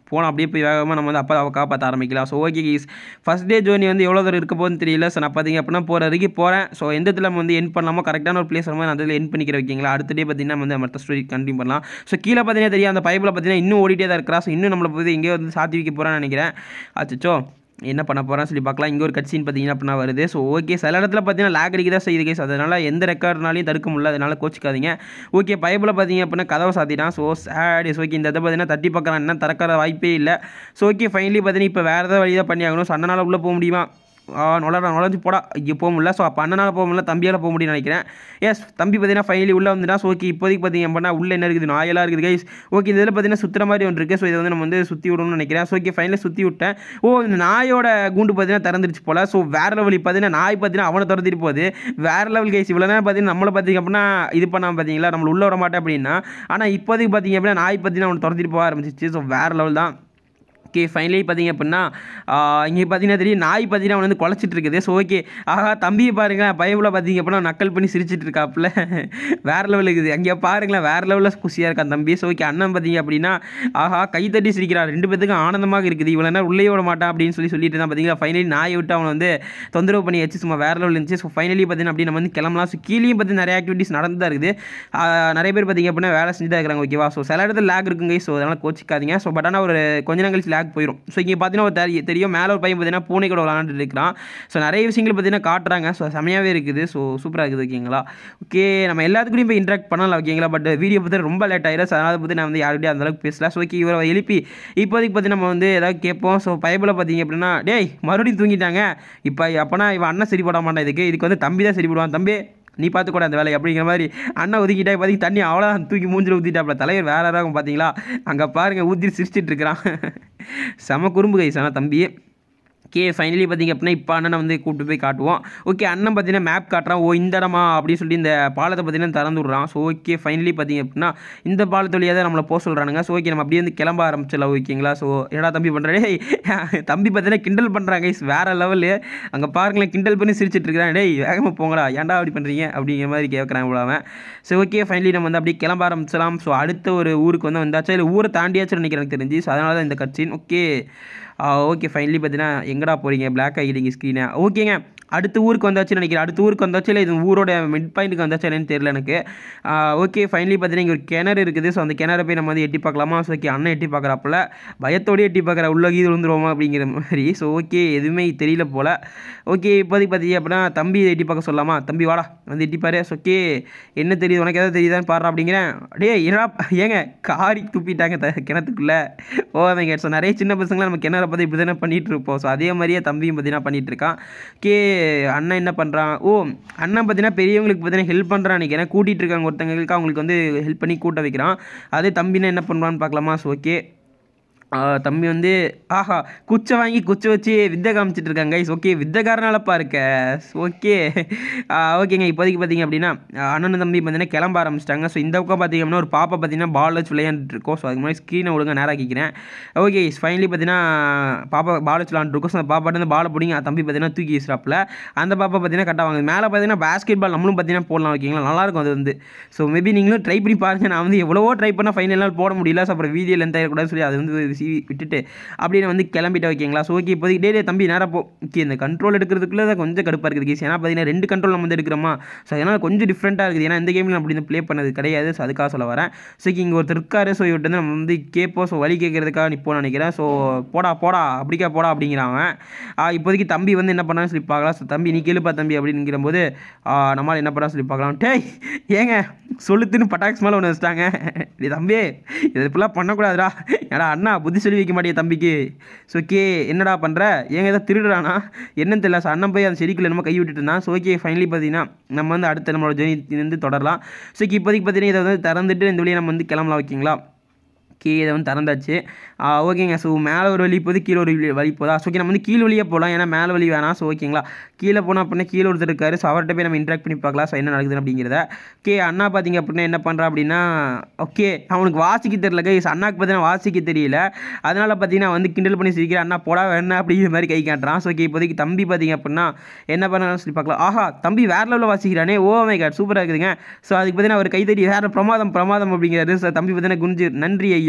போனோம் அப்படியே போய் வேகமாக நம்ம வந்து அப்பா அவள் காப்பாற்ற ஆரம்பிக்கலாம் so okay guys first day Johnny வந்து எவ்வளோ தூரம் இருக்க போகுதுன்னு தெரியல ஸோ நான் பார்த்தீங்க அப்படின்னா போகிற வரைக்கும் போகிறேன் ஸோ எந்த இடத்துல நம்ம வந்து என் பண்ணலாமோ கரெக்டான ஒரு பிளேஸ் நம்ம அதில் என் பண்ணிக்கிற வைக்கிங்களா அடுத்த டே பார்த்தீங்கன்னா நம்ம வந்து மற்ற ஸ்டோரி கண்டினியூ பண்ணலாம் ஸோ கீழே பார்த்தீங்கன்னா தெரியும் அந்த பைப்பில் பார்த்தீங்கன்னா இன்னும் ஓடிட்டே தான் இருக்கிறா ஸோ இன்னும் நம்மளை போய் எங்கேயோ வந்து சாத்தி வைக்க போகிறான்னு நினைக்கிறேன் அச்சோ என்ன பண்ண போகிறேன்னு சொல்லி பார்க்கலாம் இங்கே ஒரு கட் சீன் பார்த்தீங்கன்னா அப்படின்னா வருது ஸோ ஓகே சில இடத்துல பார்த்தீங்கன்னா லேக் அடிக்க தான் செய்யுது கேஸ் அதனால் எந்த ரெக்கார்ட்னாலையும் தடுக்க முடியல அதனால் கோச்சிக்காதீங்க ஓகே பைப்பில் பார்த்தீங்க அப்படின்னா கதவை சாத்திட்டான் ஸோ சேட் இஸ் ஓகே இந்த இதை பார்த்தீங்கன்னா தட்டி பார்க்குறான் என்ன திறக்கிற வாய்ப்பே இல்லை ஸோ ஓகே ஃபைனலி பார்த்தீங்கன்னா இப்போ வேறு ஏதாவது வழி தான் பண்ணி ஆகணும் ஸோ அண்ணனால் உள்ளே போக முடியுமா நுழைற நுழைஞ்சு போடா இங்கே போக முடியல ஸோ அப்போ அண்ணனால் போக முடியல தம்பியால் போக முடியும்னு நினைக்கிறேன் எஸ் தம்பி பார்த்தீங்கன்னா ஃபைனலி உள்ளே வந்துட்டா ஸோ ஓகே இப்போதைக்கு பார்த்தீங்க அப்படின்னா உள்ளே என்ன இருக்குது நாயெல்லாம் இருக்குது கைஸ் ஓகே இதில் பார்த்தீங்கன்னா சுற்றுற மாதிரி ஒன்று இருக்குது ஸோ இதை வந்து நம்ம வந்து சுற்றி விடணும்னு நினைக்கிறேன் ஸோ ஓகே ஃபைனலி சுற்றி விட்டேன் ஓ இந்த நாயோட கூண்டு பார்த்தீங்கன்னா திறந்துருச்சு போல் ஸோ வேறு லெவல் பார்த்தீங்கன்னா நாய் பார்த்தீங்கன்னா அவனை திறந்துட்டு போகுது வேறு லெவல் கைஸ் இவ்வளோ நேரம் பார்த்தீங்கன்னா நம்மளை பார்த்தீங்க அப்படின்னா இது பண்ணாமல் பார்த்தீங்களா நம்மளை உள்ள விட மாட்டேன் அப்படின்னா ஆனால் இப்போதைக்கு பார்த்தீங்க அப்படின்னா நாய் பார்த்தீங்கன்னா அவனை திறந்துட்டு போக ஆரம்பிச்சிச்சு ஸோ வேறு லெவல் தான் ஓகே ஃபைனலி பார்த்தீங்க அப்படின்னா இங்கே பார்த்தீங்கன்னா தெரியும் நாய் பார்த்தீங்கன்னா அவன் வந்து குலைச்சிட்டு இருக்குது ஸோ ஓகே ஆஹா தம்பியை பாருங்களேன் பயவில் பார்த்தீங்க அப்படின்னா நக்கல் பண்ணி சிரிச்சிட்டு இருக்காப்புல வேறு லெவல் இருக்குது அங்கே பாருங்களேன் வேறு லெவலில் குஷியாக இருக்கான் தம்பி ஸோ ஓகே அண்ணன் பார்த்தீங்க அப்படின்னா ஆஹா கை தட்டி சிரிக்கிறான் ரெண்டு பேத்துக்கும் ஆனந்தமாக இருக்குது இவ்வளோ நேரம் உள்ளே விட மாட்டான் அப்படின்னு சொல்லி சொல்லிட்டு தான் பார்த்தீங்களா ஃபைனலி நாயை விட்டு அவனை வந்து தொந்தரவு பண்ணி வச்சு சும்மா வேறு லெவல் இருந்துச்சு ஸோ ஃபைனலி பார்த்தீங்கன்னா அப்படி நம்ம வந்து கிளம்பலாம் ஸோ கீழேயும் பார்த்து நிறைய ஆக்டிவிட்டிஸ் நடந்து தான் இருக்குது ஆஹ் நிறைய பேர் பார்த்தீங்க அப்படின்னா வேலை செஞ்சு தான் இருக்கிறாங்க ஓகேவா ஸோ சில இடத்துல லேக் இருக்குங்க ஸோ அதனால் கோச்சிக்காதீங்க ஸோ பட் ஆனால் ஒரு கொஞ்ச நேரம் கழிச்சு லேக் போயிடும் ஸோ இங்கே பார்த்தீங்கன்னா ஒரு தெரி- தெரியும் மேலே ஒரு பையன் பார்த்தீங்கன்னா பூனை கூட விளாண்டுட்டு இருக்கிறான் ஸோ நிறைய விஷயங்கள் பார்த்தீங்கன்னா காட்டுறாங்க ஸோ செமையாகவே இருக்குது ஸோ சூப்பராக இருக்குது ஓகேங்களா ஓகே நம்ம எல்லாத்துக்கூடயும் போய் இன்ட்ராக்ட் பண்ணலாம் ஓகேங்களா பட் வீடியோ பார்த்து ரொம்ப லேட் ஆயிரும் ஸோ அதனால் பற்றி நான் வந்து யாருக்கிட்டே அந்தளவுக்கு பேசல ஸோ ஓகே இவரை எழுப்பி இப்போதைக்கு பார்த்து நம்ம வந்து ஏதாவது கேட்போம் ஸோ பைபிளில் பார்த்தீங்க அப்படின்னா டேய் மறுபடியும் தூங்கிட்டாங்க இப்போ அப்போனா இவன் அண்ணன் சரிப்பட மாட்டான் இதுக்கு இதுக்கு வந்து தம்பி தான் சரிப்படுவான் தம்பி நீ பார்த்துக்கூட அந்த வேலையை அப்படிங்கிற மாதிரி அண்ணன் ஒதுக்கிட்டா இப்போதைக்கு தண்ணி அவ்வளோதான் தூக்கி மூஞ்சில் ஊற்றிட்டாப்ல தலைவர் வேற யாராகும் பார்த்தீங்களா அங்கே பாருங்கள் ஊற்றி சிரிச்சிட்டு இருக்கிறான் செம குறும்பு கைஸ் ஆனால் தம்பி ஓகே ஃபைனலி பார்த்தீங்க அப்படின்னா இப்போ அண்ணனை வந்து கூப்பிட்டு போய் காட்டுவோம் ஓகே அண்ணன் பார்த்தீங்கன்னா மேப் காட்டுறான் ஓ இந்த இடமா அப்படின்னு சொல்லி இந்த பாலத்தை பார்த்தீங்கன்னா திறந்து விட்றான் ஸோ ஓகே ஃபைனலி பார்த்தீங்க அப்படின்னா இந்த பாலத்து வழியாக தான் நம்மளை போக சொல்கிறானுங்க ஸோ ஓகே நம்ம அப்படியே வந்து கிளம்ப ஆரம்பிச்சிடலாம் ஓகேங்களா ஸோ என்னடா தம்பி பண்ணுறே தம்பி பார்த்தீங்கன்னா கிண்டல் பண்ணுறாங்க guys வேறு லெவலு அங்கே பாருங்களேன் கிண்டல் பண்ணி சிரிச்சிட்டு இருக்கிறான் டேய் வேகமாக போங்கடா ஏன்டா அப்படி பண்ணுறீங்க அப்படிங்கிற மாதிரி கேட்குறாங்க இவ்வளோ அவன் ஸோ ஓகே ஃபைனலி நம்ம வந்து அப்படியே கிளம்ப ஆரம்பிச்சலாம் ஸோ அடுத்த ஒரு ஊருக்கு வந்து வந்தாச்சா இல்லை ஊரை தாண்டியாச்சும் நினைக்கிறேன் எனக்கு தெரிஞ்சு ஸோ அதனால தான் இந்த கட்சின் ஓகே ஓகே ஃபைனலி பார்த்தீங்கன்னா எங்கடா போகிறீங்க பிளாக் ஆகிடுங்க ஸ்க்ரீனை ஓகேங்க அடுத்த ஊருக்கு வந்தாச்சுன்னு நினைக்கிறேன் அடுத்த ஊருக்கு வந்தாச்சு இல்லை இது ஊரோட மிட் பாயிண்ட்டுக்கு வந்தாச்சு என்னன்னு தெரியல எனக்கு ஓகே ஃபைனலி பார்த்தீங்கன்னா இங்கே ஒரு கிணறு இருக்குது ஸோ அந்த கிணறு போய் நம்ம வந்து எட்டி பார்க்கலாமா ஸோ ஓகே அண்ணன் எட்டி பார்க்குறாப்புல பயத்தோடய எட்டி பார்க்குற உள்ள கீது விழுந்துருவோமா அப்படிங்கிற மாதிரி ஸோ ஓகே எதுவுமே தெரியல போல் ஓகே இப்போதைக்கு பார்த்தீங்க அப்படின்னா தம்பி எட்டி பார்க்க சொல்லலாமா தம்பி வாடா வந்து எட்டி பாரு ஸோ ஓகே என்ன தெரியுது உனக்கு எதாவது தெரியுதான்னு பாடுறா அப்படிங்கிறேன் டேய் என்னடா ஏங்க காரி துப்பிட்டாங்க த கிணத்துக்குள்ளே ஓவங்க ஸோ நிறைய சின்ன பசங்களாம் நம்ம கிணற பார்த்து இப்படி தானே பண்ணிகிட்டு இருப்போம் ஸோ அதே மாதிரியே தம்பியும் பார்த்தீங்கன்னா பண்ணிட்டு இருக்கான் கே அண்ணன் என்ன பண்ணுறான் ஓ அண்ணன் பார்த்தீங்கன்னா பெரியவங்களுக்கு பார்த்தீங்கன்னா ஹெல்ப் பண்ணுறான் நினைக்கிறேன் கூட்டிகிட்டு இருக்காங்க ஒருத்தங்களுக்கு அவங்களுக்கு வந்து ஹெல்ப் பண்ணி கூட்ட வைக்கிறான் அதே தம்பினா என்ன பண்ணுறான்னு பார்க்கலாமா ஸோ ஓகே தம்பி வந்து ஆஹா குச்சை வாங்கி குச்சை வச்சு வித்தை காமிச்சிட்டு இருக்காங்க கைஸ் ஓகே வித்தைக்காரனாலப்பா இருக்க ஓகே ஓகேங்க இப்போதைக்கு பார்த்தீங்க அப்படின்னா ஆஹ் அண்ணன் தம்பி பார்த்தீங்கன்னா கிளம்ப ஆரம்பிச்சிட்டாங்க ஸோ இந்த பக்கம் பார்த்தீங்க அப்படின்னா ஒரு பாப்பா பார்த்தீங்கன்னா பால் வச்சு விளையாண்டுட்டு இருக்கோம் ஸோ அதுக்கு முன்னாடி ஸ்க்ரீனை ஒழுங்காக நேராக்கிக்கிறேன் ஓகே ஃபைனலி பார்த்தீங்கன்னா பாப்பா பால் வச்சு விளாண்டுருக்கோம் ஸோ அந்த பாப்பாட்ட வந்து பாலை பிடிங்க தம்பி பார்த்தீங்கன்னா தூக்கி வீசுறாப்புல அந்த பாப்பா பார்த்தீங்கன்னா கரெக்டாக வாங்க மேலே பார்த்தீங்கன்னா பேஸ்கெட் பால் நம்மளும் பார்த்தீங்கன்னா போடலாம் ஓகேங்களா நல்லாயிருக்கும் அது வந்து ஸோ மேபி நீங்களும் ட்ரை பண்ணி பாருங்க நான் வந்து எவ்வளவோ ட்ரை பண்ணால் ஃபைனல் போட முடியல ஸோ அப்புறம் வீடியோ லென்த் ஆகிடக்கூடாது சொல்லி அது வந்து சீவி விட்டுட்டு அப்படின்னு வந்து கிளம்பிட்டு ஓகேங்களா ஸோ ஓகே இப்போதைக்கு டே டே தம்பி நேராக போ ஓகே இந்த கண்ட்ரோல் எடுக்கிறதுக்குள்ளே தான் கொஞ்சம் கடுப்பாக இருக்குது கேஸ் ஏன்னா பார்த்தீங்கன்னா ரெண்டு கண்ட்ரோல் நம்ம வந்து எடுக்கிறோமா ஸோ அதனால் கொஞ்சம் டிஃப்ரெண்ட்டாக இருக்குது ஏன்னா இந்த கேமில் அப்படி ப்ளே பண்ணது கிடையாது ஸோ அதுக்காக சொல்ல வரேன் ஸோ இங்கே ஒருத்தர் இருக்காரு ஸோ இவர்கிட்ட வந்து நம்ம வந்து கேட்போம் ஸோ வழி கேட்கறதுக்காக நிற்போம்னு நினைக்கிறேன் ஸோ போடா போடா அப்படிக்கா போடா அப்படிங்கிறான் இப்போதைக்கு தம்பி வந்து என்ன பண்ணான்னு சொல்லி பார்க்கலாம் ஸோ தம்பி நீ கேளுப்பா தம்பி அப்படிங்கிற போது நம்மளால் என்ன பண்ணா சொல்லி பார்க்கலாம் டேய் ஏங்க சொல்லுத்துன்னு பட்டாக்ஸ் மேலே ஒன்று வச்சிட்டாங்க டேய் தம்பி இது இப்படிலாம் பண்ணக்கூடாதுடா ஏடா அண்ணா புத்தி சொல்லி வைக்க மாட்டேன் தம்பிக்கு ஸோ ஓகே என்னடா பண்ணுற ஏங்க ஏதாவது திருடுறானா என்னன்னு தெரியல ஸோ அண்ணன் போய் அந்த செடிக்குள்ள நம்ம கை விட்டுட்டு இருந்தான் ஸோ ஓகே ஃபைனலி பார்த்தீங்கன்னா நம்ம வந்து அடுத்த நம்மளோட ஜெர்னி வந்து தொடரலாம் ஸோ இப்போதைக்கு பார்த்தீங்கன்னா இதை வந்து திறந்துட்டு இந்த வழியை நம்ம வந்து கிளம்பலாம் ஓகேங்களா ஓகே இதை வந்து திறந்தாச்சு ஆ, ஓகேங்க ஸோ மேலே ஒரு வழி போகுது கீழே ஒரு வழி- வழி போதா ஸோ ஓகே நம்ம வந்து கீழ் வழியாக போகலாம் ஏன்னா மேலே வழி வேணாம் ஸோ ஓகேங்களா கீழே போனால் அப்படின்னா கீழே ஒருத்தர் இருக்காரு ஸோ அவர்கிட்ட போய் நம்ம இன்ட்ராக்ட் பண்ணி பார்க்கலாம் ஸோ என்ன நடக்குது அப்படிங்கிறத ஓகே அண்ணா பார்த்தீங்க அப்படின்னா என்ன பண்ணுறா அப்படின்னா ஓகே அவனுக்கு வாசிக்க தெரியல கைஸ் அண்ணாக்கு பார்த்தீங்கன்னா வாசிக்க தெரியல அதனால் பார்த்தீங்கன்னா வந்து கிண்டல் பண்ணி சிரிக்கிறேன் அண்ணா போடா வேணா அப்படிங்கிற மாதிரி கை காட்டுறான் ஸோ ஓகே இப்போதைக்கு தம்பி பார்த்தீங்க அப்படின்னா என்ன பண்ணாலும் சொல்லி பார்க்கலாம் ஆஹா தம்பி வேற லெவலில் வாசிக்கிறானே ஓ மை காட் சூப்பராக இருக்குதுங்க ஸோ அதுக்கு பார்த்தீங்கன்னா அவர் கைத்தறி வேற பிரமாதம் பிரமாதம் அப்படிங்கிறாரு ஸோ தம்பி பார்த்தீங்கன்னா குஞ்சு நன்றி ஐயா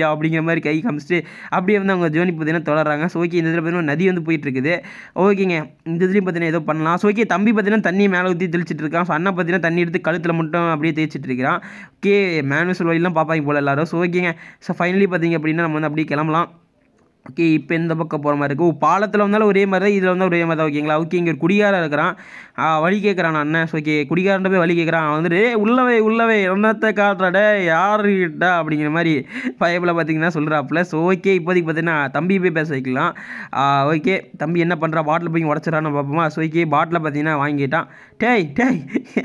ஐயா அப்படிங்கிற மாதிரி கை காமிச்சிட்டு அப்படியே வந்து அவங்க ஜேர்னி பார்த்தீங்கன்னா தொடர்றாங்க ஸோ ஓகே இந்த இதில் பார்த்தீங்கன்னா நதி வந்து போயிட்டு இருக்குது ஓகேங்க இந்த இதுலேயும் பார்த்தீங்கன்னா ஏதோ பண்ணலாம் ஸோ ஓகே தம்பி பார்த்தீங்கன்னா தண்ணி மேலே ஊற்றி தெளிச்சிட்டு இருக்கான் ஸோ அண்ணன் பார்த்தீங்கன்னா தண்ணி எடுத்து கழுத்தில் மட்டும் அப்படியே தேய்ச்சிட்டு இருக்கிறான் ஓகே மேனுவல் வழியெல்லாம் பார்ப்பாங்க போல எல்லாரும் ஸோ ஓகேங்க ஸோ ஃபைனலி பார்த்தீங்க அப்படின்னா நம்ம வந்து அப்படியே கிளம்பலாம் ஓகே இப்போ இந்த பக்கம் போகிற மாதிரி இருக்குது பாலத்தில் வந்தாலும் ஒரே மாதிரி தான் இதில் வந்தால் ஒரே மாதிரி தான் ஓகேங்களா ஓகே இங்கே ஒரு குடிகாரன் இருக்கிறான் ஆ, வழி கேட்குறான் அண்ணன் ஸோ ஓகே குடிகாரன் போய் வழி கேட்குறான் அவன் வந்துட்டு "ஏய், உள்ளவே உள்ளவே என்னத்தை காட்டுறட யாருக்கிட்ட அப்படிங்கிற மாதிரி பயபில் பார்த்தீங்கன்னா சொல்கிறாப்புல ஸோ ஓகே இப்போதைக்கு பார்த்தீங்கன்னா தம்பி போய் பேச வைக்கலாம் ஓகே தம்பி என்ன பண்ணுறா பாட்டில் போய் உடச்சிடறான்னு பார்ப்போமா ஸோ ஓகே பாட்டில் பார்த்தீங்கன்னா வாங்கிட்டான் டேய் டேய்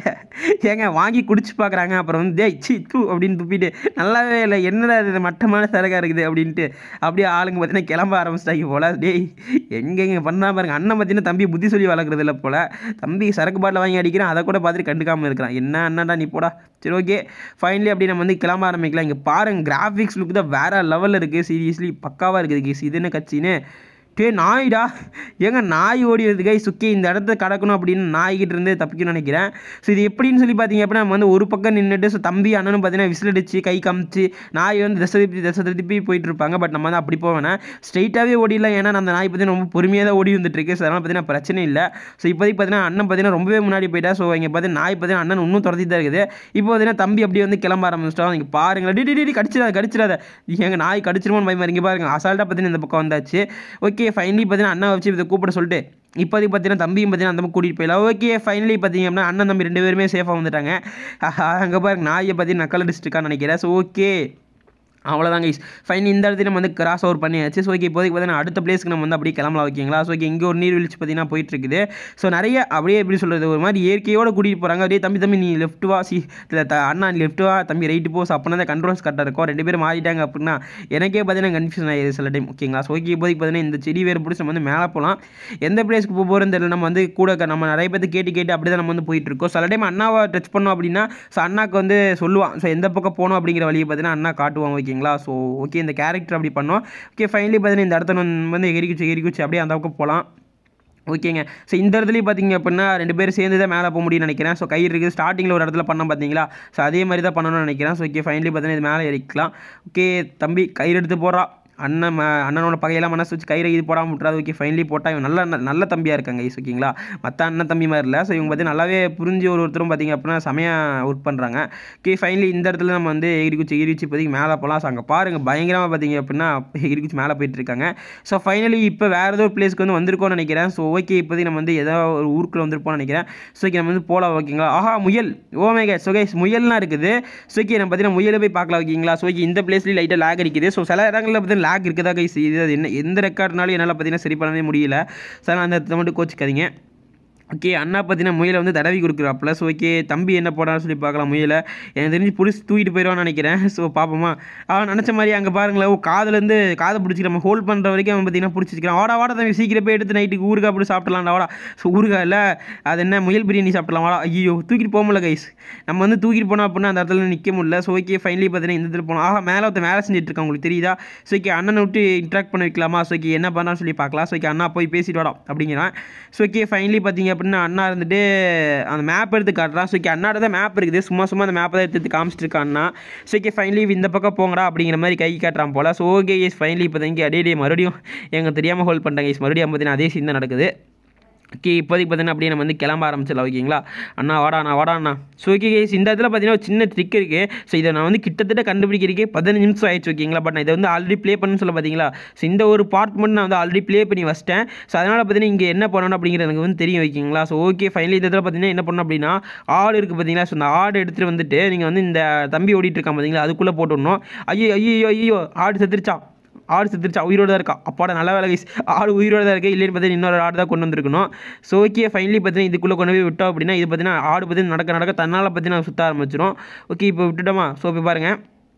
ஏங்க வாங்கி குடிச்சு பார்க்குறாங்க அப்புறம் வந்து டேய் சி தூ அப்படின்னு துப்பிட்டு நல்லாவே இல்லை என்னடா இது மட்டமான சரக்காக இருக்குது அப்படின்ட்டு அப்படியே ஆளுங்க பார்த்தீங்கன்னா கிளம்ப ஆரம்பிச்சிட்டாங்க போல டேய் எங்கெங்க பண்ணா பாருங்க அண்ணன் பார்த்தீங்கன்னா தம்பி புத்தி சொல்லி வளர்க்குறது இல்லை போல தம்பி சரக்கு பாட்டில் வாங்கி அடிக்கிறான் அதை கூட பார்த்துட்டு கண்டுக்காமல் இருக்கிறான் என்ன அண்ணாடா நீ போடா சரி ஓகே ஃபைனலி அப்படி நம்ம வந்து கிளம்ப ஆரம்பிக்கலாம் இங்கே பாருங்க கிராஃபிக்ஸ் லுக் தான் வேற லெவலில் இருக்குது சீரியஸ்லி பக்காவாக இருக்குது கேஸ் இது என்ன கட்சின்னு டே நாய்டா ஏங்க நாய் ஓடி வருது கை சுக்கி இந்த இடத்த கடக்கணும் அப்படின்னு நாய்கிட்ட இருந்து தப்பிக்கணும்னு நினைக்கிறேன் ஸோ இது எப்படின்னு சொல்லி பார்த்தீங்க அப்படின்னா நம்ம வந்து ஒரு பக்கம் நின்றுட்டு ஸோ தம்பி அண்ணனும் பார்த்தீங்கன்னா விசில் அடிச்சு கை காமிச்சு நாய் வந்து திசை திருப்பி திசை திருப்பி போயிட்டு இருப்பாங்க பட் நம்ம வந்து அப்படி போவேனா ஸ்ட்ரைட்டாகவே ஓடிடலாம் ஏன்னா அந்த நாய் பார்த்தீங்கன்னா ரொம்ப பொறுமையாக தான் ஓடி வந்துட்டு இருக்கு ஸோ அதனால் பார்த்தீங்கன்னா பிரச்சனை இல்லை ஸோ இப்போதைக்கு பார்த்தீங்கன்னா அண்ணன் பார்த்தீங்கன்னா ரொம்பவே முன்னாடி போயிட்டா ஸோ இங்கே பார்த்தீங்கன்னா நாய் பார்த்தீங்கன்னா அண்ணன் இன்னும் துரத்தி தான் இருக்குது இப்போ பார்த்தீங்கன்னா தம்பி அப்படியே வந்து கிளம்ப ஆரம்பிச்சிட்டோம் இங்கே பாருங்களேன் டி டி, டி டி கடிச்சிடாத கடிச்சிடாத எங்கள் நாய் கடிச்சிருமோன்னு பயமா இங்கே பாருங்க அசால்ட்டாக பார்த்தீங்கன்னா இந்த பக்கம் வந்தாச்சு ஓகே ஃபைனலி பார்த்தீங்கன்னா அண்ணா வச்சு இதை கூப்பிட சொல்லிட்டு இப்போதைக்கு பார்த்தீங்கன்னா தம்பியும் பார்த்தீங்கன்னா அந்த பக்கம் கூட்டிகிட்டு போயிடலாம் ஓகே ஃபைனலி பார்த்தீங்க அப்படின்னா அண்ணன் தம்பி ரெண்டு பேருமே சேஃபாக வந்துட்டாங்க அங்கே பாருங்க நாயை பார்த்தீங்கன்னா நக்கல் அடிச்சிட்டுருக்கான்னு நினைக்கிறேன் ஸோ ஓகே அவ்வளோதாங்க கைஸ் ஃபைன் இந்த இடத்துல நம்ம வந்து கிராஸ் ஓவர் பண்ணியாச்சு ஸோ ஓகே இப்போதைக்கு பார்த்தீங்கன்னா அடுத்த பிளேஸ்க்கு நம்ம வந்து அப்படியே கிளம்பலாம் ஓகேங்களா ஸோ ஓகே இங்கே ஒரு நீர்வீழ்ச்சி பார்த்தீங்கன்னா போயிட்டு இருக்குது ஸோ நிறைய அப்படியே எப்படி சொல்கிறது ஒரு மாதிரி இயற்கையோடு கூட்டிகிட்டு போகிறாங்க அப்படியே தம்பி தம்பி நீ லெஃப்ட் வா சி இல்லை த அண்ணா நீ லெஃப்ட் வா தம்பி ரைட்டு போ ஸோ அப்படின்னா தான் கண்ட்ரோல்ஸ் கரெக்டாக இருக்கும் ரெண்டு பேரும் மாறிட்டாங்க அப்படின்னா எனக்கே பார்த்தீங்கன்னா கன்ஃபியூஷன் ஆகிடுது சில டைம் ஓகேங்களா ஸோ ஓகே இப்போதைக்கு பார்த்தீங்கன்னா இந்த செடி வேறு பிடிச்சி நம்ம வந்து மேலே போகலாம் எந்த பிளேஸ்க்கு போக போகிறோம் தெரியல நம்ம வந்து கூட க- நம்ம நிறைய பேர்த்து கேட்டு கேட்டு அப்படி தான் நம்ம வந்து போயிட்டு இருக்கோம் சில டைம் அண்ணாவை டச் பண்ணோம் அப்படின்னா ஸோ அண்ணாக்கு வந்து சொல்லுவான் ஸோ எந்த பக்கம் போகணும் அப்படிங்கிற வழியை பார்த்தீங்கன்னா அண்ணா காட்டுவான் ஓகேங்களா ஸோ ஓகே இந்த கேரக்டர் அப்படி பண்ணோம் ஓகே ஃபைனலி பார்த்தீங்கன்னா இந்த இடத்துல வந்து வந்து எகிரிக்குச்சு எகிரிக்குச்சு அப்படியே அந்த பக்கம் போகலாம் ஓகேங்க ஸோ இந்த இடத்துலையும் பார்த்தீங்க அப்படின்னா ரெண்டு பேரும் சேர்ந்து தான் மேலே போக முடியும்னு நினைக்கிறேன் ஸோ கயிறு இருக்குது ஸ்டார்டிங்கில் ஒரு இடத்துல பண்ணோம் பார்த்தீங்களா ஸோ அதே மாதிரி தான் பண்ணணும்னு நினைக்கிறேன் ஸோ ஓகே ஃபைனலி பார்த்தீங்கன்னா இது மேலே ஏறிக்கலாம் ஓகே தம்பி கயிறு எடுத்து போடுறா அண்ணன் ம- அண்ணனோட பகையெல்லாம் மனசு வச்சு கயிறை இது போடாமல் விட்றாது ஓகே ஃபைனலி போட்டால் இவன் நல்ல நல்ல- நல்ல தம்பியாக இருக்காங்க ஐஸ் ஓகேங்களா மற்ற அண்ணன் தம்பி மாதிரி இல்லை ஸோ இவங்க பார்த்தீங்கன்னா நல்லாவே புரிஞ்சு ஒரு ஒருத்தரும் பார்த்தீங்க அப்படின்னா செமையாக ஒர்க் பண்ணுறாங்க ஓகே ஃபைனலி இந்த இடத்துல நம்ம வந்து எகிரிக்குச்சி எகிரிச்சு இப்போதைக்கு மேலே போகலாம் ஸோ அங்கே பாருங்கள் பயங்கரமாக பார்த்தீங்க அப்படின்னா எகிரிக்குச்சி மேலே போயிட்டு இருக்காங்க ஸோ ஃபைனலி இப்போ வேறு ஏதோ ஒரு பிளேஸ்க்கு வந்து வந்திருக்கோம்னு நினைக்கிறேன் ஸோ ஓகே இப்போதைக்கு நம்ம வந்து ஏதோ ஒரு ஊருக்குள்ள வந்திருப்போம்னு நினைக்கிறேன் ஸோ ஓகே நம்ம வந்து போகலாம் ஓகேங்களா ஆஹா முயல் ஓமே கே ஸோ கைஸ் முயல்லாம் இருக்குது ஸோ ஓகே நம்ம பார்த்தீங்கன்னா முயலை போய் பார்க்கலாம் ஓகேங்களா ஸோ ஓகே இந்த பிளேஸ்லேயும் லைட்டாக லேக் இருக்குது ஸோ சில இடங்களில் பார்த்தீங்கன்னா லேக் இருக்குதா கைஸ் இது அது என்ன எந்த ரெக்கார்ட்னாலும் என்னால் பார்த்தீங்கன்னா சரி பண்ணவே முடியல ஸோ நான் அந்த இடத்துல மட்டும் கோச்சிக்காதீங்க ஓகே அண்ணா பார்த்தீங்கன்னா முயலை வந்து தடவி கொடுக்குறாப்புல ஸோ ஓகே தம்பி என்ன போடான்னு சொல்லி பார்க்கலாம் முயலை எனக்கு தெரிஞ்சு பிடிச்சி தூக்கிட்டு போயிடுவான்னு நினைக்கிறேன் ஸோ பார்ப்போமா அவன் நினச்ச மாதிரி அங்கே பாருங்களேன் ஓ காதுலேருந்து காதை பிடிச்சி நம்ம ஹோல்ட் பண்ணுற வரைக்கும் அவன் பார்த்தீங்கன்னா பிடிச்சிக்கிறான் வாடா வாடா தம்பி சீக்கிரம் போய் எடுத்து நைட்டுக்கு ஊறுகாய் அப்படி சாப்பிடலாம்டா வாடா ஸோ ஊறுகாய் இல்லை அது என்ன முயல் பிரியாணி சாப்பிடலாம் வாடா ஐயோ தூக்கிட்டு போக முடியல கைஸ் நம்ம வந்து தூக்கிட்டு போனோம் அப்படின்னா அந்த இடத்துல நிற்க முடியல ஸோ ஓகே ஃபைனலி பார்த்தீங்கன்னா இந்த இடத்துல போனோம் ஆஹா மேலே ஒருத்தன் வேலை செஞ்சுட்டு இருக்கான் உங்களுக்கு தெரியுதா ஸோ ஓகே அண்ணனை விட்டு இன்ட்ராக்ட் பண்ண வைக்கலாமா ஸோ ஓகே என்ன பண்ணான்னு சொல்லி பார்க்கலாம் ஸோ ஓகே அண்ணா போய் பேசிட்டு வாடா அப்படிங்கிறான் ஸோ ஓகே ஃபைனலி பார்த்தீங்க அப்படின்னா அண்ணா இருந்துட்டு அந்த மேப் எடுத்து காட்டுறான் ஸோ ஓகே அண்ணாட தான் மேப் இருக்குது சும்மா சும்மா அந்த மேப்பை தான் எடுத்து எடுத்து காமிச்சிட்டு இருக்கான் அண்ணா ஸோ ஓகே ஃபைனலி இந்த பக்கம் போங்கடா அப்படிங்கிற மாதிரி கை காட்டுறான் போல ஸோ ஓகே எஸ் ஃபைனலி இப்போ தான் அடே மறுபடியும் எங்க தெரியாமல் ஹோல்ட் பண்ணிட்டாங்க எஸ் மறுபடியும் பார்த்தீங்கன்னா அதே சீன் தான் நடக்குது ஓகே இப்போதைக்கு பார்த்தீங்கன்னா அப்படியே நம்ம வந்து கிளம்ப ஆரம்பிச்சிடலாம் ஓகேங்களா அண்ணா வாடா அண்ணா வாடா அண்ணா ஸோ ஓகே கேஸ் இந்த இடத்துல பார்த்தீங்கன்னா ஒரு சின்ன ட்ரிக் இருக்குது ஸோ இதை நான் வந்து கிட்டத்தட்ட கண்டுபிடிக்கிறதுக்கே பதினஞ்சு நிமிஷம் ஆயிடுச்சு ஓகேங்களா பட் நான் இதை வந்து ஆல்ரெடி ப்ளே பண்ணு சொல்ல பார்த்தீங்களா ஸோ இந்த ஒரு பார்ட் மட்டும் நான் வந்து ஆல்ரெடி ப்ளே பண்ணி வச்சிட்டேன் ஸோ அதனால் பார்த்தீங்கன்னா இங்கே என்ன பண்ணணும் அப்படிங்கிறது எனக்கு வந்து தெரியும் ஓகேங்களா ஸோ ஓகே ஃபைனலி இந்த இடத்துல பார்த்தீங்கன்னா என்ன பண்ணணும் அப்படின்னா ஆடு இருக்குது பார்த்தீங்களா ஸோ இந்த ஆடு எடுத்துகிட்டு வந்துட்டு நீங்கள் வந்து இந்த தம்பி ஓடிட்டு இருக்கான் பார்த்தீங்களா அதுக்குள்ளே போட்டு விடணும் ஐயோ ஐயோ ஐயோ ஆடு செத்துருச்சா ஆடு செத்துருச்சா உயிரோட தான் இருக்கா அப்பாட நல்ல வேலை guys. ஆடு உயிரோட தான் இருக்குது இல்லைன்னு பார்த்தீங்கன்னா இன்னொரு ஆடு தான் கொண்டு வந்திருக்கணும் ஸோ ஓகே ஃபைனலி பார்த்தீங்கன்னா இதுக்குள்ளே கொண்டு போய் விட்டோம் அப்படின்னா இது பார்த்தீங்கன்னா ஆடு பார்த்தீங்கன்னா நடக்க நடக்க தன்னால் பார்த்தீங்கன்னா சுற்ற ஆரம்பிச்சிடும் ஓகே இப்போ விட்டுட்டோமா ஸோ இப்போ பாருங்கள்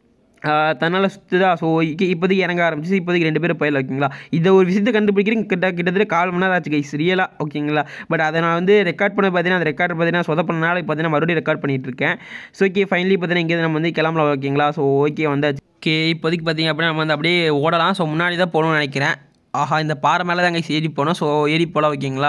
தன்னால் சுற்றுதா ஸோ இப்போதைக்கு இறங்க ஆரம்பிச்சு இப்போதைக்கு ரெண்டு பேரும் போயிடல ஓகேங்களா இதை ஒரு விஷயத்தை கண்டுபிடிக்கிறேன் கிட்ட கிட்டத்தட்ட கால் மணி நேரம் ஆச்சு கைஸ் ரியலாக ஓகேங்களா பட் அதை நான் வந்து ரெக்கார்ட் பண்ண பார்த்தீங்கன்னா அந்த ரெக்கார்ட் பார்த்தீங்கன்னா சொத பண்ணனால பார்த்தீங்கன்னா மறுபடியும் ரெக்கார்ட் பண்ணிட்டு இருக்கேன் ஸோ ஓகே ஃபைனலி பார்த்தீங்கன்னா இங்கே நம்ம வந்து கிளம்பலாம் ஓகேங்களா ஸோ ஓகே வந்தாச்சு ஓகே இப்போதைக்கு பார்த்தீங்க அப்படின்னா நம்ம வந்து அப்படியே ஓடலாம் ஸோ முன்னாடி தான் போகணும்னு நினைக்கிறேன் ஆஹா இந்த பாறை மேலே தாங்க ஏறி போனோம் ஸோ ஏறி போகலாம் ஓகேங்களா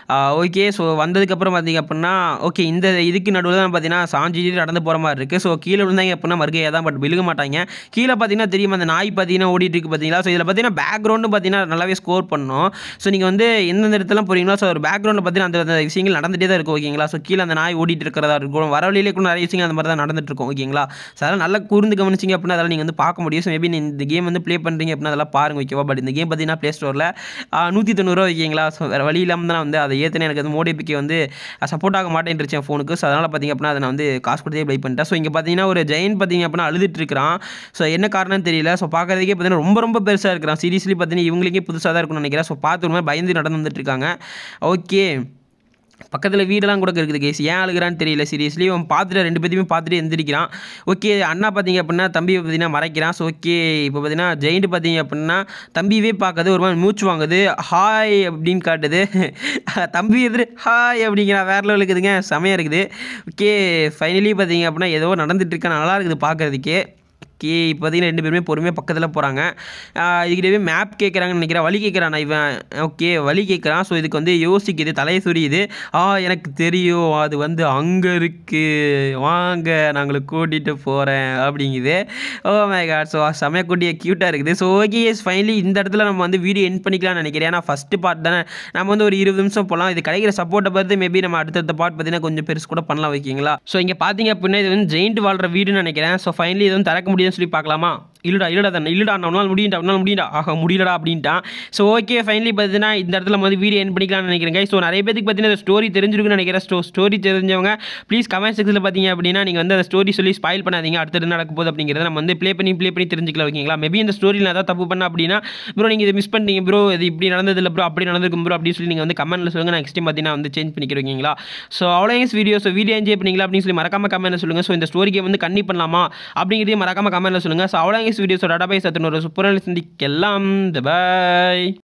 ஓகே ஸோ வந்ததுக்கப்புறம் பார்த்தீங்க அப்படின்னா ஓகே இந்த இதுக்கு நடுவில் தான் பார்த்தீங்கன்னா சாஞ்சி நடந்து போகிற மாதிரி இருக்குது ஸோ கீழே விழுந்தாங்க அப்படின்னா மறுகையாக தான் பட் விழுக மாட்டாங்க கீழே பார்த்தீங்கன்னா தெரியும் அந்த நாய் பார்த்தீங்கன்னா ஓடிட்டு இருக்கு பார்த்தீங்களா ஸோ இதில் பார்த்தீங்கன்னா பேக்ரவுண்டு பார்த்தீங்கன்னா நல்லாவே ஸ்கோர் பண்ணணும் ஸோ நீங்கள் வந்து எந்தெந்த இடத்துல போகிறீங்களோ ஸோ ஒரு பேக்ரவுண்டில் பார்த்தீங்கன்னா அந்த அந்த விஷயங்கள் நடந்துகிட்டே தான் இருக்கும் ஓகேங்களா ஸோ கீழே அந்த நாய் ஓடிட்டு இருக்கிறதா இருக்கும் வர வழியிலே கூட நிறைய விஷயங்கள் அந்த மாதிரி தான் நடந்துட்டு இருக்கும் ஓகேங்களா ஸோ அதெல்லாம் நல்லா கூர்ந்து கவனிச்சிங்க அப்படின்னா அதெல்லாம் நீங்கள் வந்து பார்க்க முடியும் ஸோ மேபி இந்த கேம் வந்து ப்ளே பண்ணுறீங்க அப்படின்னா அதெல்லாம் பாருங்க ஓகேவா பட் இந்த கேம் பார்த்தீங்கன்னா ப்ளே ஸ்டோரில் நூற்றி தொண்ணூறுரூவா வைக்கிங்களா ஸோ வேறு வழி இல்லாமல் தான் நான் வந்து அதை ஏற்றினேன் எனக்கு வந்து மோடிபிக்கு வந்து சப்போர்ட் ஆக மாட்டேன்ருச்சு என் ஃபோனுக்கு ஸோ அதனால் பார்த்தீங்க அப்படின்னா அதை நான் வந்து காசு கொடுத்தே ப்ளே பண்ணிட்டேன் ஸோ இங்கே பார்த்தீங்கன்னா ஒரு ஜெயின் பார்த்தீங்க அப்படின்னா அழுதுட்டு இருக்கிறான் ஸோ என்ன காரணம்னு தெரியல ஸோ பார்க்கறதுக்கே பார்த்தீங்கன்னா ரொம்ப ரொம்ப பெருசாக இருக்கிறான் சீரியஸ்லி பார்த்தீங்கன்னா இவங்களுக்கே புதுசாக தான் இருக்கும்னு நினைக்கிறேன் ஸோ பார்த்து ஒரு மாதிரி பயந்து நடந்து வந்துட்டு இருக்காங்க ஓகே பக்கத்தில் வீடெல்லாம் கூட இருக்குது கேஸ் ஏன் அழுகிறான்னு தெரியல சீரியஸ்லி அவன் பார்த்துட்டு ரெண்டு பேத்தையுமே பார்த்துட்டு எந்திரிக்கிறான் ஓகே அண்ணா பார்த்தீங்க அப்படின்னா தம்பியை பார்த்தீங்கன்னா மறைக்கிறான் ஸோ ஓகே இப்போ பார்த்தீங்கன்னா ஜெயிண்ட் பார்த்தீங்க அப்படின்னா தம்பியவே பார்க்காது ஒரு மாதிரி மூச்சு வாங்குது ஹாய் அப்படின்னு காட்டுது தம்பி எதிர் ஹாய் அப்படிங்கிறான் வேற லெவல் இருக்குதுங்க செமையாக இருக்குது ஓகே ஃபைனலி பார்த்தீங்க அப்படின்னா ஏதோ நடந்துட்டு இருக்கா நல்லா இருக்குது பார்க்குறதுக்கே ஓகே இப்போ பார்த்தீங்கன்னா ரெண்டு பேருமே பொறுமையாக பக்கத்தில் போகிறாங்க இதுக்கிட்டவே மேப் கேட்குறாங்கன்னு நினைக்கிறேன் வழி கேட்குறான் இவன் ஓகே வழி கேட்குறான் ஸோ இதுக்கு வந்து யோசிக்குது தலையை சுரியுது ஆ எனக்கு தெரியும் அது வந்து அங்கே இருக்குது வாங்க நாங்களை கூட்டிகிட்டு போகிறேன் அப்படிங்குது ஓ மை காட் ஸோ செமையாக கூட்டிய க்யூட்டாக இருக்குது ஸோ ஓகே எஸ் ஃபைனலி இந்த இடத்துல நம்ம வந்து வீடியோ என் பண்ணிக்கலாம்னு நினைக்கிறேன் ஏன்னா ஃபஸ்ட்டு பார்ட் தானே நம்ம வந்து ஒரு இருபது நிமிஷம் போகலாம் இது கிடைக்கிற சப்போர்ட்டை பார்த்து மேபி நம்ம அடுத்தடுத்த பார்ட் பார்த்தீங்கன்னா கொஞ்சம் பெருசு கூட பண்ணலாம் வைக்கிங்களா ஸோ இங்கே பார்த்தீங்க அப்படின்னா இது வந்து ஜெயிண்ட் வாழ்கிற வீடுன்னு நினைக்கிறேன் ஸோ ஃபைனலி இது வந்து திறக்க முடியும்னு சொல்லி பார்க்கலாமா இல்லடா இல்லடா தானே இல்லடா நம்மளால் முடியும்டா நம்மளால் முடியும்டா ஆக முடியலடா அப்படின்ட்டான் ஸோ ஓகே ஃபைனலி பார்த்தீங்கன்னா இந்த இடத்துல நம்ம வந்து வீடியோ என் பண்ணிக்கலாம்னு நினைக்கிறேன் ஸோ நிறைய பேருக்கு பார்த்தீங்கன்னா இந்த ஸ்டோரி தெரிஞ்சிருக்குன்னு நினைக்கிறேன் ஸ்டோ ஸ்டோரி தெரிஞ்சவங்க ப்ளீஸ் கமெண்ட் செக்ஷனில் பார்த்தீங்க அப்படின்னா நீங்கள் வந்து அந்த ஸ்டோரி சொல்லி ஸ்பாயில் பண்ணாதீங்க அடுத்தது என்ன நடக்க போகுது அப்படிங்கிறத நம்ம வந்து ப்ளே பண்ணி ப்ளே பண்ணி தெரிஞ்சுக்கலாம் ஓகேங்களா மேபி இந்த ஸ்டோரியில் ஏதாவது தப்பு பண்ண அப்படின்னா ப்ரோ நீங்கள் இதை மிஸ் பண்ணிட்டீங்க ப்ரோ இது இப்படி நடந்ததில்ல ப்ரோ அப்படி நடந்திருக்கும் ப்ரோ அப்படின்னு சொல்லி நீங்கள் வந்து கமெண்ட்டில் சொல்லுங்கள் நெக்ஸ்ட் டைம் பார்த்தீங்கன்னா வந்து சேஞ்ச் பண்ணிக்கிறோம் ஓகேங்களா ஸோ அவ்வளோ வீடியோ ஸோ வீடியோ என்ஜாய் பண்ணீங்களா அப்படின்னு சொல்லி மறக்காம கமெண்ட்டில் சொல்லுங்கள் ஸோ இந்த ஸ்டோரி கேம் வந்து கண்ணி பண்ணலாமா அப்படிங்கிறதையும் மறக்காம கமெண்ட்டில் சொல்லுங்கள் ஸோ அவ்வளோ வீடியோ ஸோ டேட்டா பைஸ் சத்துன ஒரு சூப்பரான சந்திக்கலாம் பாய்